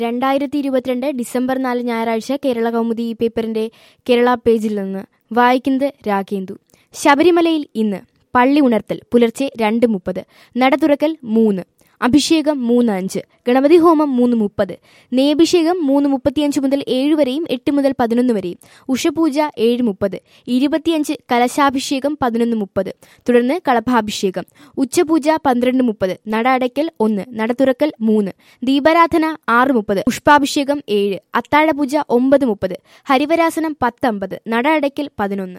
രണ്ടായിരത്തി ഇരുപത്തിരണ്ട് ഡിസംബർ നാല് ഞായറാഴ്ച കേരള കൗമുദി ഈ പേപ്പറിന്റെ കേരള പേജിൽ നിന്ന് വായിക്കുന്നത് രാഗേന്ദു ശബരിമലയിൽ ഇന്ന് പള്ളി ഉണർത്തൽ പുലർച്ചെ രണ്ട് മുപ്പത് നട തുറക്കൽ മൂന്ന് അഭിഷേകം മൂന്ന് അഞ്ച് ഗണപതി ഹോമം മൂന്ന് മുപ്പത് നേഭിഷേകം മൂന്ന് മുപ്പത്തിയഞ്ച് മുതൽ ഏഴ് വരെയും എട്ട് മുതൽ പതിനൊന്ന് വരെയും ഉഷപൂജ ഏഴ് മുപ്പത് ഇരുപത്തിയഞ്ച് കലശാഭിഷേകം പതിനൊന്ന് മുപ്പത് തുടർന്ന് കളഭാഭിഷേകം ഉച്ചപൂജ പന്ത്രണ്ട് മുപ്പത് നട അടയ്ക്കൽ ഒന്ന് നട തുറക്കൽ മൂന്ന് ദീപാരാധന ആറ് മുപ്പത് പുഷ്പാഭിഷേകം ഏഴ് അത്താഴപൂജ ഒമ്പത് മുപ്പത് ഹരിവരാസനം പത്തമ്പത് നട അടയ്ക്കൽ പതിനൊന്ന്